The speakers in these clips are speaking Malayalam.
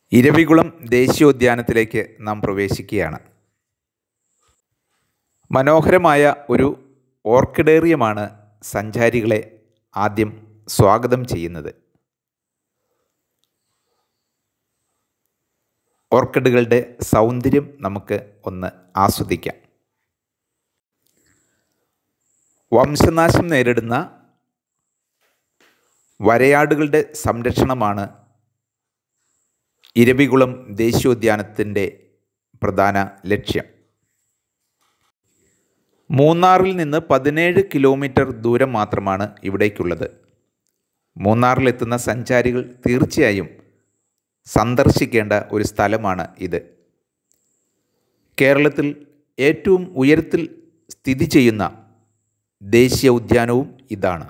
ഇരവികുളം ദേശീയോദ്യാനത്തിലേക്ക് നാം പ്രവേശിക്കുകയാണ് മനോഹരമായ ഒരു ഓർക്കിഡേറിയമാണ് സഞ്ചാരികളെ ആദ്യം സ്വാഗതം ചെയ്യുന്നത് ഓർക്കിഡുകളുടെ സൗന്ദര്യം നമുക്ക് ഒന്ന് ആസ്വദിക്കാം വംശനാശം നേരിടുന്ന വരയാടുകളുടെ സംരക്ഷണമാണ് ഇരവികുളം ദേശീയോദ്യാനത്തിൻ്റെ പ്രധാന ലക്ഷ്യം മൂന്നാറിൽ നിന്ന് പതിനേഴ് കിലോമീറ്റർ ദൂരം മാത്രമാണ് ഇവിടേക്കുള്ളത് മൂന്നാറിലെത്തുന്ന സഞ്ചാരികൾ തീർച്ചയായും സന്ദർശിക്കേണ്ട ഒരു സ്ഥലമാണ് ഇത് കേരളത്തിൽ ഏറ്റവും ഉയരത്തിൽ സ്ഥിതി ചെയ്യുന്ന ദേശീയ ഉദ്യാനവും ഇതാണ്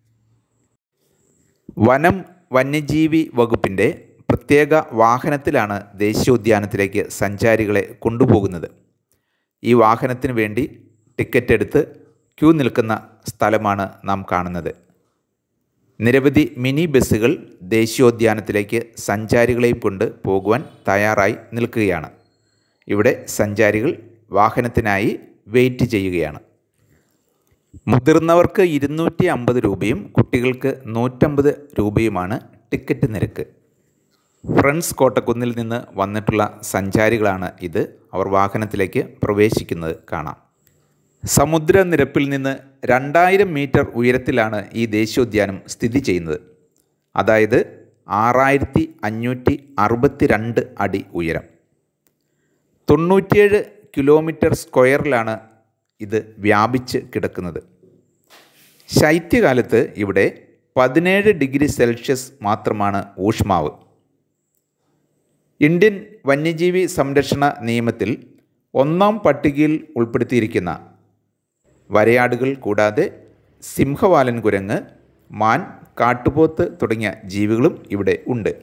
വനം വന്യജീവി വകുപ്പിൻ്റെ പ്രത്യേക വാഹനത്തിലാണ് ദേശീയോദ്യാനത്തിലേക്ക് സഞ്ചാരികളെ കൊണ്ടുപോകുന്നത് ഈ വാഹനത്തിന് വേണ്ടി ടിക്കറ്റ് എടുത്ത് ക്യൂ നിൽക്കുന്ന സ്ഥലമാണ് നാം കാണുന്നത് നിരവധി മിനി ബസ്സുകൾ ദേശീയോദ്യാനത്തിലേക്ക് സഞ്ചാരികളെയും കൊണ്ട് പോകുവാൻ തയ്യാറായി നിൽക്കുകയാണ് ഇവിടെ സഞ്ചാരികൾ വാഹനത്തിനായി വെയിറ്റ് ചെയ്യുകയാണ് മുതിർന്നവർക്ക് ഇരുന്നൂറ്റി അമ്പത് രൂപയും കുട്ടികൾക്ക് നൂറ്റമ്പത് രൂപയുമാണ് ടിക്കറ്റ് നിരക്ക് ഫ്രണ്ട്സ് കോട്ടക്കുന്നിൽ നിന്ന് വന്നിട്ടുള്ള സഞ്ചാരികളാണ് ഇത് അവർ വാഹനത്തിലേക്ക് പ്രവേശിക്കുന്നത് കാണാം സമുദ്രനിരപ്പിൽ നിന്ന് രണ്ടായിരം മീറ്റർ ഉയരത്തിലാണ് ഈ ദേശീയോദ്യാനം സ്ഥിതി ചെയ്യുന്നത് അതായത് ആറായിരത്തി അഞ്ഞൂറ്റി അറുപത്തി രണ്ട് അടി ഉയരം തൊണ്ണൂറ്റിയേഴ് കിലോമീറ്റർ സ്ക്വയറിലാണ് ഇത് വ്യാപിച്ച് കിടക്കുന്നത് ശൈത്യകാലത്ത് ഇവിടെ പതിനേഴ് ഡിഗ്രി സെൽഷ്യസ് മാത്രമാണ് ഊഷ്മാവ് ഇന്ത്യൻ വന്യജീവി സംരക്ഷണ നിയമത്തിൽ ഒന്നാം പട്ടികയിൽ ഉൾപ്പെടുത്തിയിരിക്കുന്ന വരയാടുകൾ കൂടാതെ സിംഹവാലൻ കുരങ്ങ് മാൻ കാട്ടുപോത്ത് തുടങ്ങിയ ജീവികളും ഇവിടെ ഉണ്ട്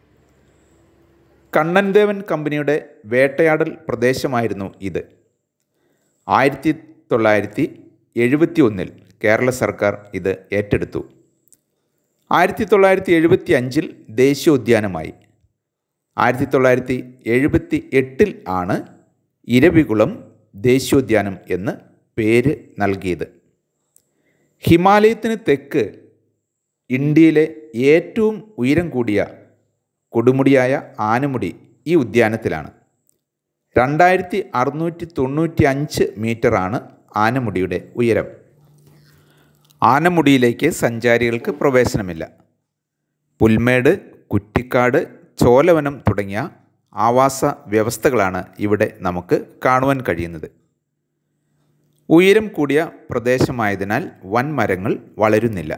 കണ്ണൻദേവൻ കമ്പനിയുടെ വേട്ടയാടൽ പ്രദേശമായിരുന്നു ഇത് ആയിരത്തി തൊള്ളായിരത്തി എഴുപത്തി ഒന്നിൽ കേരള സർക്കാർ ഇത് ഏറ്റെടുത്തു ആയിരത്തി തൊള്ളായിരത്തി എഴുപത്തി അഞ്ചിൽ ദേശീയോദ്യാനമായി ആയിരത്തി തൊള്ളായിരത്തി എഴുപത്തി എട്ടിൽ ആണ് ഇരവികുളം ദേശീയോദ്യാനം എന്ന് പേര് നൽകിയത് ഹിമാലയത്തിന് തെക്ക് ഇന്ത്യയിലെ ഏറ്റവും ഉയരം കൂടിയ കൊടുമുടിയായ ആനമുടി ഈ ഉദ്യാനത്തിലാണ് രണ്ടായിരത്തി അറുന്നൂറ്റി തൊണ്ണൂറ്റി അഞ്ച് മീറ്ററാണ് ആനമുടിയുടെ ഉയരം ആനമുടിയിലേക്ക് സഞ്ചാരികൾക്ക് പ്രവേശനമില്ല പുൽമേട് കുറ്റിക്കാട് ചോലവനം തുടങ്ങിയ ആവാസ വ്യവസ്ഥകളാണ് ഇവിടെ നമുക്ക് കാണുവാൻ കഴിയുന്നത് ഉയരം കൂടിയ പ്രദേശമായതിനാൽ വൻമരങ്ങൾ വളരുന്നില്ല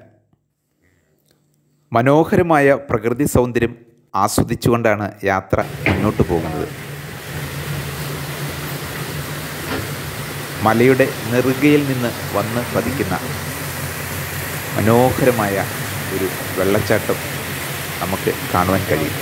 മനോഹരമായ പ്രകൃതി സൗന്ദര്യം ആസ്വദിച്ചുകൊണ്ടാണ് യാത്ര മുന്നോട്ട് പോകുന്നത് മലയുടെ നെറുകയിൽ നിന്ന് വന്ന് പതിക്കുന്ന മനോഹരമായ ഒരു വെള്ളച്ചാട്ടം നമുക്ക് കാണുവാൻ കഴിയും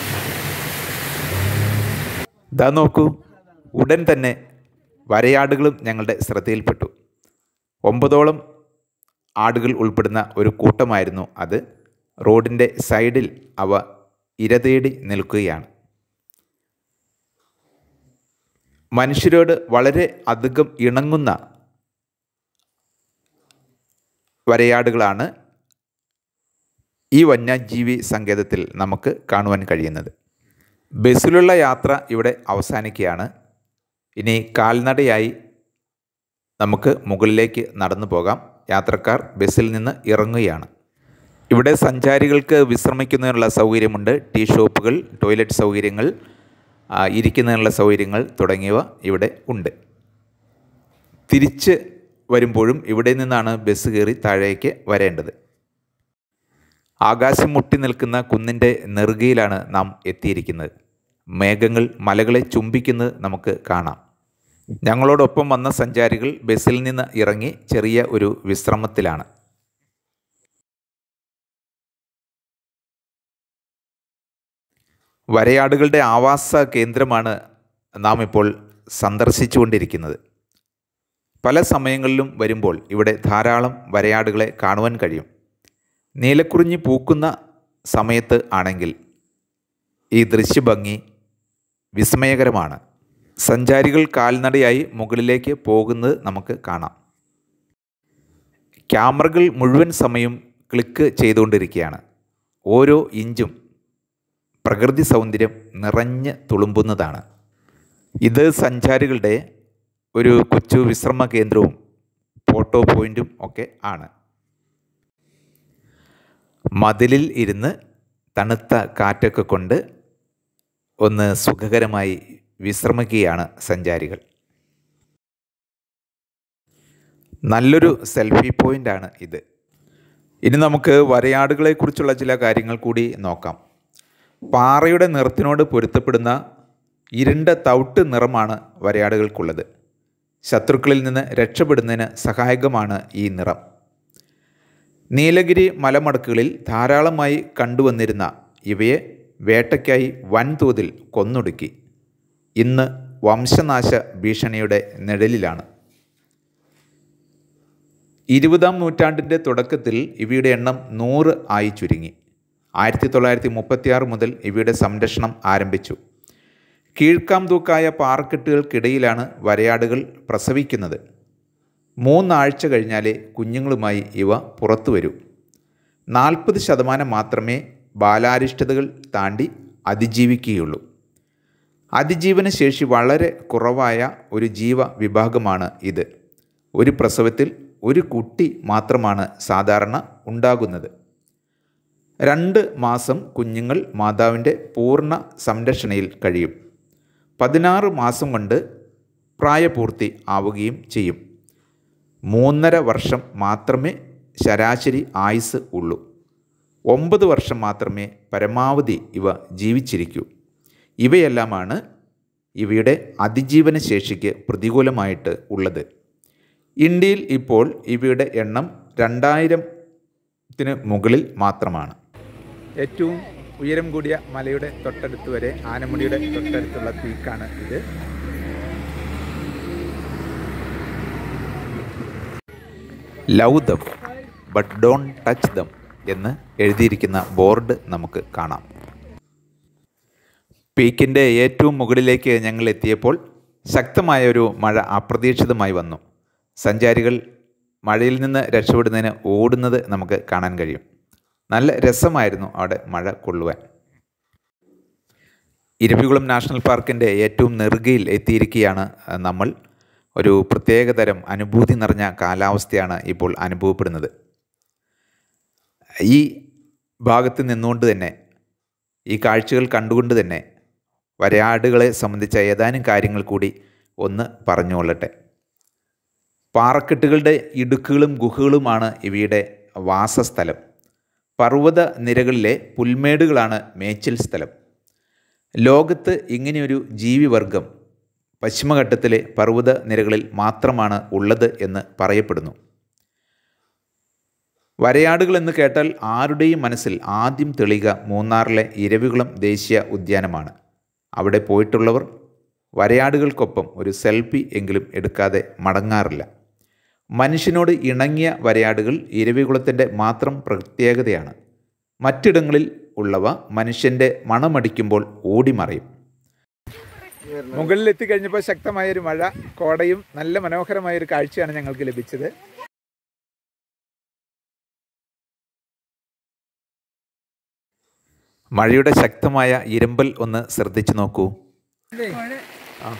ഇതാ നോക്കൂ ഉടൻ തന്നെ വരയാടുകളും ഞങ്ങളുടെ ശ്രദ്ധയിൽപ്പെട്ടു ഒമ്പതോളം ആടുകൾ ഉൾപ്പെടുന്ന ഒരു കൂട്ടമായിരുന്നു അത് റോഡിൻ്റെ സൈഡിൽ അവ ഇരതേടി നിൽക്കുകയാണ് മനുഷ്യരോട് വളരെ അധികം ഇണങ്ങുന്ന വരയാടുകളാണ് ഈ വന്യജീവി സങ്കേതത്തിൽ നമുക്ക് കാണുവാൻ കഴിയുന്നത് ബസ്സിലുള്ള യാത്ര ഇവിടെ അവസാനിക്കുകയാണ് ഇനി കാൽനടയായി നമുക്ക് മുകളിലേക്ക് നടന്നു പോകാം യാത്രക്കാർ ബസ്സിൽ നിന്ന് ഇറങ്ങുകയാണ് ഇവിടെ സഞ്ചാരികൾക്ക് വിശ്രമിക്കുന്നതിനുള്ള സൗകര്യമുണ്ട് ടീ ഷോപ്പുകൾ ടോയ്ലറ്റ് സൗകര്യങ്ങൾ ഇരിക്കുന്നതിനുള്ള സൗകര്യങ്ങൾ തുടങ്ങിയവ ഇവിടെ ഉണ്ട് തിരിച്ച് വരുമ്പോഴും ഇവിടെ നിന്നാണ് ബസ് കയറി താഴേക്ക് വരേണ്ടത് ആകാശം മുട്ടി നിൽക്കുന്ന കുന്നിൻ്റെ നെറുകയിലാണ് നാം എത്തിയിരിക്കുന്നത് മേഘങ്ങൾ മലകളെ ചുംബിക്കുന്നത് നമുക്ക് കാണാം ഞങ്ങളോടൊപ്പം വന്ന സഞ്ചാരികൾ ബസ്സിൽ നിന്ന് ഇറങ്ങി ചെറിയ ഒരു വിശ്രമത്തിലാണ് വരയാടുകളുടെ ആവാസ കേന്ദ്രമാണ് നാം ഇപ്പോൾ സന്ദർശിച്ചുകൊണ്ടിരിക്കുന്നത് പല സമയങ്ങളിലും വരുമ്പോൾ ഇവിടെ ധാരാളം വരയാടുകളെ കാണുവാൻ കഴിയും നീലക്കുറിഞ്ഞി പൂക്കുന്ന സമയത്ത് ആണെങ്കിൽ ഈ ദൃശ്യഭംഗി വിസ്മയകരമാണ് സഞ്ചാരികൾ കാൽനടയായി മുകളിലേക്ക് പോകുന്നത് നമുക്ക് കാണാം ക്യാമറകൾ മുഴുവൻ സമയം ക്ലിക്ക് ചെയ്തുകൊണ്ടിരിക്കുകയാണ് ഓരോ ഇഞ്ചും പ്രകൃതി സൗന്ദര്യം നിറഞ്ഞ് തുളുമ്പുന്നതാണ് ഇത് സഞ്ചാരികളുടെ ഒരു കൊച്ചു വിശ്രമ കേന്ദ്രവും ഫോട്ടോ പോയിൻറ്റും ഒക്കെ ആണ് മതിലിൽ ഇരുന്ന് തണുത്ത കാറ്റൊക്കെ കൊണ്ട് ഒന്ന് സുഖകരമായി വിശ്രമിക്കുകയാണ് സഞ്ചാരികൾ നല്ലൊരു സെൽഫി പോയിൻ്റാണ് ഇത് ഇനി നമുക്ക് വരയാടുകളെക്കുറിച്ചുള്ള ചില കാര്യങ്ങൾ കൂടി നോക്കാം പാറയുടെ നിറത്തിനോട് പൊരുത്തപ്പെടുന്ന ഇരുണ്ട തവിട്ട് നിറമാണ് വരയാടുകൾക്കുള്ളത് ശത്രുക്കളിൽ നിന്ന് രക്ഷപ്പെടുന്നതിന് സഹായകമാണ് ഈ നിറം നീലഗിരി മലമടക്കുകളിൽ ധാരാളമായി കണ്ടുവന്നിരുന്ന ഇവയെ വേട്ടയ്ക്കായി വൻതോതിൽ കൊന്നൊടുക്കി ഇന്ന് വംശനാശ ഭീഷണിയുടെ നിഴലിലാണ് ഇരുപതാം നൂറ്റാണ്ടിൻ്റെ തുടക്കത്തിൽ ഇവയുടെ എണ്ണം നൂറ് ആയി ചുരുങ്ങി ആയിരത്തി തൊള്ളായിരത്തി മുപ്പത്തിയാറ് മുതൽ ഇവയുടെ സംരക്ഷണം ആരംഭിച്ചു കീഴ്ക്കാംതൂക്കായ പാറക്കെട്ടുകൾക്കിടയിലാണ് വരയാടുകൾ പ്രസവിക്കുന്നത് മൂന്നാഴ്ച കഴിഞ്ഞാലേ കുഞ്ഞുങ്ങളുമായി ഇവ പുറത്തു വരൂ നാൽപ്പത് ശതമാനം മാത്രമേ ബാലാരിഷ്ടതകൾ താണ്ടി അതിജീവിക്കുകയുള്ളൂ അതിജീവന ശേഷി വളരെ കുറവായ ഒരു ജീവ വിഭാഗമാണ് ഇത് ഒരു പ്രസവത്തിൽ ഒരു കുട്ടി മാത്രമാണ് സാധാരണ ഉണ്ടാകുന്നത് രണ്ട് മാസം കുഞ്ഞുങ്ങൾ മാതാവിൻ്റെ പൂർണ്ണ സംരക്ഷണയിൽ കഴിയും പതിനാറ് മാസം കൊണ്ട് പ്രായപൂർത്തി ആവുകയും ചെയ്യും മൂന്നര വർഷം മാത്രമേ ശരാശരി ആയുസ് ഉള്ളൂ ഒമ്പത് വർഷം മാത്രമേ പരമാവധി ഇവ ജീവിച്ചിരിക്കൂ ഇവയെല്ലാമാണ് ഇവയുടെ അതിജീവന ശേഷിക്ക് പ്രതികൂലമായിട്ട് ഉള്ളത് ഇന്ത്യയിൽ ഇപ്പോൾ ഇവയുടെ എണ്ണം രണ്ടായിരത്തിന് മുകളിൽ മാത്രമാണ് ഏറ്റവും ഉയരം കൂടിയ മലയുടെ തൊട്ടടുത്ത് വരെ ആനമുടിയുടെ തൊട്ടടുത്തുള്ള പീക്കാണ് ഇത് love them but don't touch them എന്ന് എഴുതിയിരിക്കുന്ന ബോർഡ് നമുക്ക് കാണാം പീക്കിൻ്റെ ഏറ്റവും മുകളിലേക്ക് ഞങ്ങൾ എത്തിയപ്പോൾ ശക്തമായ ഒരു മഴ അപ്രതീക്ഷിതമായി വന്നു സഞ്ചാരികൾ മഴയിൽ നിന്ന് രക്ഷപ്പെടുന്നതിന് ഓടുന്നത് നമുക്ക് കാണാൻ കഴിയും നല്ല രസമായിരുന്നു അവിടെ മഴ കൊള്ളുവാൻ ഇരവികുളം നാഷണൽ പാർക്കിൻ്റെ ഏറ്റവും നെറുകയിൽ എത്തിയിരിക്കുകയാണ് നമ്മൾ ഒരു പ്രത്യേകതരം അനുഭൂതി നിറഞ്ഞ കാലാവസ്ഥയാണ് ഇപ്പോൾ അനുഭവപ്പെടുന്നത് ഈ ഭാഗത്ത് നിന്നുകൊണ്ട് തന്നെ ഈ കാഴ്ചകൾ കണ്ടുകൊണ്ട് തന്നെ വരയാടുകളെ സംബന്ധിച്ച ഏതാനും കാര്യങ്ങൾ കൂടി ഒന്ന് പറഞ്ഞുകൊള്ളട്ടെ പാറക്കെട്ടുകളുടെ ഇടുക്കുകളും ഗുഹകളുമാണ് ഇവയുടെ വാസസ്ഥലം പർവ്വത നിരകളിലെ പുൽമേടുകളാണ് മേച്ചിൽ സ്ഥലം ലോകത്ത് ഇങ്ങനെയൊരു ജീവിവർഗം പശ്ചിമഘട്ടത്തിലെ പർവ്വത നിരകളിൽ മാത്രമാണ് ഉള്ളത് എന്ന് പറയപ്പെടുന്നു വരയാടുകൾ എന്ന് കേട്ടാൽ ആരുടെയും മനസ്സിൽ ആദ്യം തെളിയുക മൂന്നാറിലെ ഇരവികുളം ദേശീയ ഉദ്യാനമാണ് അവിടെ പോയിട്ടുള്ളവർ വരയാടുകൾക്കൊപ്പം ഒരു സെൽഫി എങ്കിലും എടുക്കാതെ മടങ്ങാറില്ല മനുഷ്യനോട് ഇണങ്ങിയ വരയാടുകൾ ഇരവികുളത്തിൻ്റെ മാത്രം പ്രത്യേകതയാണ് മറ്റിടങ്ങളിൽ ഉള്ളവ മനുഷ്യൻ്റെ മണമടിക്കുമ്പോൾ ഓടിമറയും മുകളിൽ എത്തിക്കഴിഞ്ഞപ്പോൾ ശക്തമായൊരു മഴ കോടയും നല്ല മനോഹരമായൊരു കാഴ്ചയാണ് ഞങ്ങൾക്ക് ലഭിച്ചത് മഴയുടെ ശക്തമായ ഇരമ്പൽ ഒന്ന് ശ്രദ്ധിച്ചു നോക്കൂ ആ.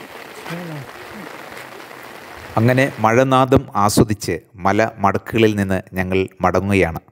അങ്ങനെ മഴനാദം ആസ്വദിച്ച് മല മടക്കുകളിൽ നിന്ന് ഞങ്ങൾ മടങ്ങുകയാണ്